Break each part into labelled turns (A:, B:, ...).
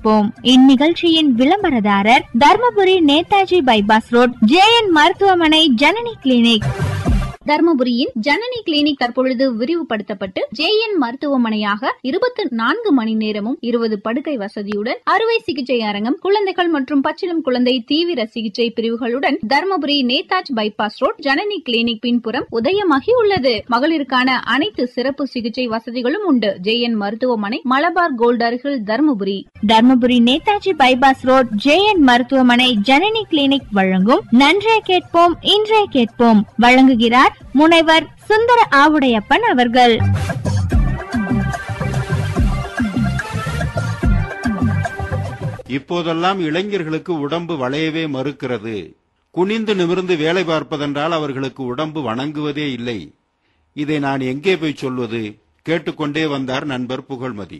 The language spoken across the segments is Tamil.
A: கேட்போம் இந்நிகழ்ச்சியின் விளம்பரதாரர் Dharmapuri Netaji bypass road JN மருத்துவமனை ஜனனி கிளினிக்
B: தர்மபுரியின் ஜனனி கிளினிக் தற்பொழுது விரிவுபடுத்தப்பட்டு ஜேஎன் மருத்துவமனையாக இருபத்தி நான்கு மணி நேரமும் இருபது படுக்கை வசதியுடன் அறுவை சிகிச்சை அரங்கம் குழந்தைகள் மற்றும் பச்சிளம் குழந்தை தீவிர சிகிச்சை பிரிவுகளுடன் Dharmapuri Netaji bypass road Janani clinic பின்புறம் உதயமாகி உள்ளது மகளிருக்கான அனைத்து சிறப்பு சிகிச்சை வசதிகளும் உண்டு ஜேஎன் மருத்துவமனை மலபார் கோல்ட் அருகில் Dharmapuri
A: Dharmapuri Netaji bypass road JN மருத்துவமனை ஜனனி கிளினிக் வழங்கும் நன்றே கேட்போம் இன்றே கேட்போம் வழங்குகிறார் முனைவர் சுந்தர ஆவுடையப்பன் அவர்கள்
C: இப்போதெல்லாம் இளைஞர்களுக்கு உடம்பு வளையவே மறுக்கிறது குனிந்து நிமிர்ந்து வேலை பார்ப்பதென்றால் அவர்களுக்கு உடம்பு வணங்குவதே இல்லை இதை நான் எங்கே போய் சொல்வது கேட்டுக்கொண்டே வந்தார் நண்பர் புகழ்மதி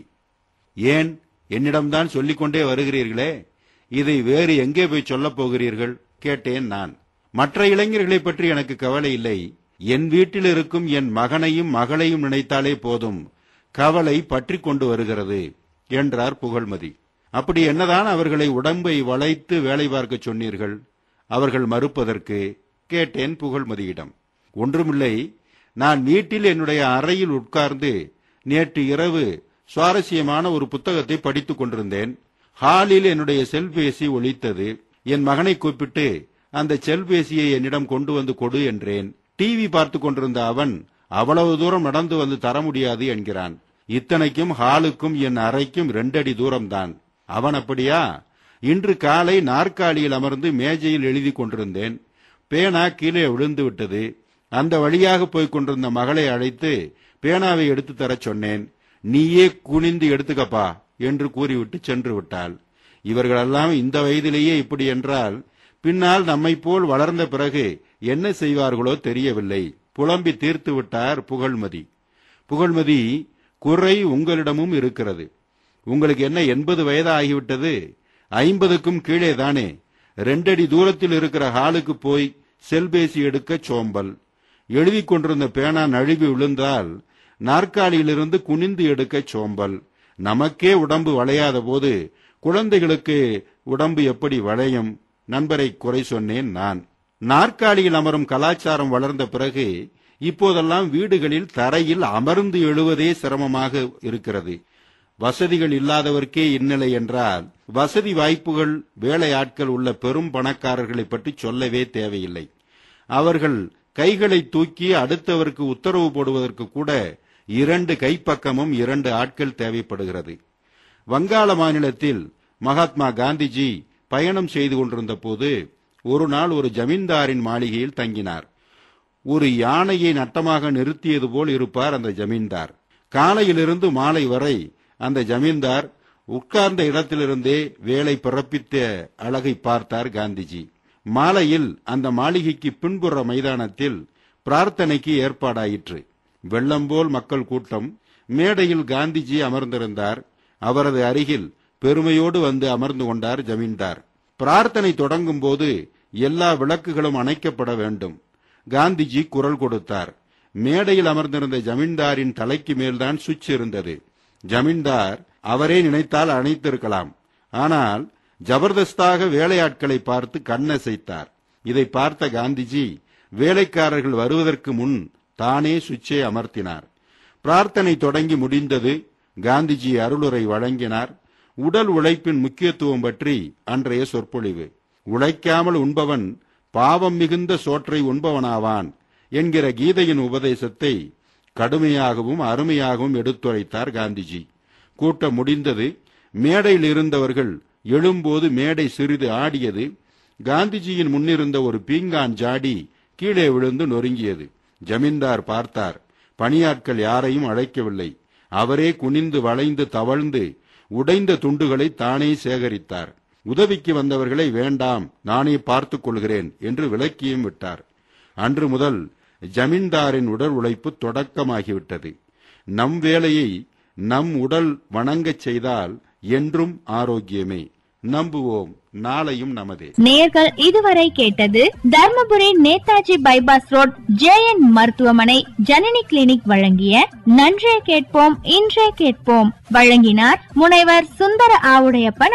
C: ஏன் என்னிடம்தான் சொல்லிக்கொண்டே வருகிறீர்களே இதை வேறு எங்கே போய் சொல்லப் போகிறீர்கள் கேட்டேன் நான் மற்ற இளைஞர்களை பற்றி எனக்கு கவலை இல்லை என் வீட்டில் இருக்கும் என் மகனையும் மகளையும் நினைத்தாலே போதும் கவலை பற்றி கொண்டு வருகிறது என்றார் புகழ்மதி அப்படி என்னதான் அவர்களை உடம்பை வளைத்து வேலை பார்க்க சொன்னீர்கள் அவர்கள் மறுப்பதற்கு கேட்டேன் புகழ்மதியிடம் ஒன்றுமில்லை நான் வீட்டில் என்னுடைய அறையில் உட்கார்ந்து நேற்று இரவு சுவாரஸ்யமான ஒரு புத்தகத்தை படித்துக் கொண்டிருந்தேன் ஹாலில் என்னுடைய செல்பேசி ஒலித்தது என் மகனை கூப்பிட்டு அந்த செல்பேசியை என்னிடம் கொண்டு வந்து கொடு என்றேன் டிவி பார்த்து கொண்டிருந்த அவன் அவ்வளவு தூரம் நடந்து வந்து தர முடியாது என்கிறான் இத்தனைக்கும் ஹாலுக்கும் என் அறைக்கும் ரெண்டடி தூரம்தான் அவன் அப்படியா இன்று காலை நாற்காலியில் அமர்ந்து மேஜையில் எழுதி கொண்டிருந்தேன் பேனா கீழே விழுந்து விட்டது அந்த வழியாக போய்க் கொண்டிருந்த மகளை அழைத்து பேனாவை எடுத்து தரச் சொன்னேன் நீயே குனிந்து எடுத்துக்கப்பா என்று கூறிவிட்டு சென்று விட்டாள் இவர்களெல்லாம் இந்த வயதிலேயே இப்படி என்றால் பின்னால் நம்மைப் போல் வளர்ந்த பிறகு என்ன செய்வார்களோ தெரியவில்லை புலம்பி தீர்த்து விட்டார் புகழ்மதி புகழ்மதி குறை உங்களிடமும் இருக்கிறது உங்களுக்கு என்ன எண்பது வயது ஆகிவிட்டது ஐம்பதுக்கும் கீழே தானே ரெண்டடி தூரத்தில் இருக்கிற ஹாலுக்கு போய் செல்பேசி எடுக்க சோம்பல் எழுதி கொண்டிருந்த பேனா நழுவி விழுந்தால் நாற்காலியிலிருந்து குனிந்து எடுக்க சோம்பல் நமக்கே உடம்பு வளையாத போது குழந்தைகளுக்கு உடம்பு எப்படி வளையும் நண்பரை குறை சொன்னேன் நான் நாற்காலியில் அமரும் கலாச்சாரம் வளர்ந்த பிறகு இப்போதெல்லாம் வீடுகளில் தரையில் அமர்ந்து எழுவதே சிரமமாக இருக்கிறது வசதிகள் இல்லாதவர்க்கே இந்நிலை என்றால் வசதி வாய்ப்புகள் வேலையாட்கள் உள்ள பெரும் பணக்காரர்களை பற்றி சொல்லவே தேவையில்லை அவர்கள் கைகளை தூக்கி அடுத்தவருக்கு உத்தரவு போடுவதற்கு கூட இரண்டு கைப்பக்கமும் இரண்டு ஆட்கள் தேவைப்படுகிறது வங்காள மாநிலத்தில் மகாத்மா காந்திஜி பயணம் செய்து கொண்டிருந்த போது ஒரு நாள் ஒரு ஜமீன்தாரின் மாளிகையில் தங்கினார் ஒரு யானையை நட்டமாக நிறுத்தியது போல் இருப்பார் அந்த ஜமீன்தார் காலையிலிருந்து மாலை வரை அந்த ஜமீன்தார் உட்கார்ந்த இடத்திலிருந்தே வேலை பிறப்பித்த அழகை பார்த்தார் காந்திஜி மாலையில் அந்த மாளிகைக்கு பின்புற மைதானத்தில் பிரார்த்தனைக்கு ஏற்பாடாயிற்று வெள்ளம் போல் மக்கள் கூட்டம் மேடையில் காந்திஜி அமர்ந்திருந்தார் அவரது அருகில் பெருமையோடு வந்து அமர்ந்து கொண்டார் ஜமீன்தார் பிரார்த்தனை தொடங்கும் போது எல்லா விளக்குகளும் அணைக்கப்பட வேண்டும் காந்திஜி குரல் கொடுத்தார் மேடையில் அமர்ந்திருந்த ஜமீன்தாரின் தலைக்கு மேல்தான் சுவிட்ச் இருந்தது ஜமீன்தார் அவரே நினைத்தால் அணைத்திருக்கலாம் ஆனால் ஜபர்தஸ்தாக வேலையாட்களை பார்த்து கண்ணசைத்தார் இதை பார்த்த காந்திஜி வேலைக்காரர்கள் வருவதற்கு முன் தானே சுவிட்சை அமர்த்தினார் பிரார்த்தனை தொடங்கி முடிந்தது காந்திஜி அருளுரை வழங்கினார் உடல் உழைப்பின் முக்கியத்துவம் பற்றி அன்றைய சொற்பொழிவு உழைக்காமல் உண்பவன் பாவம் மிகுந்த சோற்றை உண்பவனாவான் என்கிற கீதையின் உபதேசத்தை கடுமையாகவும் அருமையாகவும் எடுத்துரைத்தார் காந்திஜி கூட்டம் முடிந்தது மேடையில் இருந்தவர்கள் எழும்போது மேடை சிறிது ஆடியது காந்திஜியின் முன்னிருந்த ஒரு பீங்கான் ஜாடி கீழே விழுந்து நொறுங்கியது ஜமீன்தார் பார்த்தார் பணியாட்கள் யாரையும் அழைக்கவில்லை அவரே குனிந்து வளைந்து தவழ்ந்து உடைந்த துண்டுகளை தானே சேகரித்தார் உதவிக்கு வந்தவர்களை வேண்டாம் நானே பார்த்துக் கொள்கிறேன் என்று விலக்கியும் விட்டார் அன்று முதல் ஜமீன்தாரின் உடல் உழைப்பு தொடக்கமாகிவிட்டது நம் வேலையை நம் உடல் வணங்கச் செய்தால் என்றும் ஆரோக்கியமே நம்புவோம் நாளையும் நமதே
A: நேர்கள் இதுவரை கேட்டது Dharmapuri Netaji bypass road JN மருத்துவமனை ஜனனி கிளினிக் வழங்கிய நன்றே கேட்போம் இன்றே கேட்போம் வழங்கினார் முனைவர் சுந்தர ஆவுடையப்பன்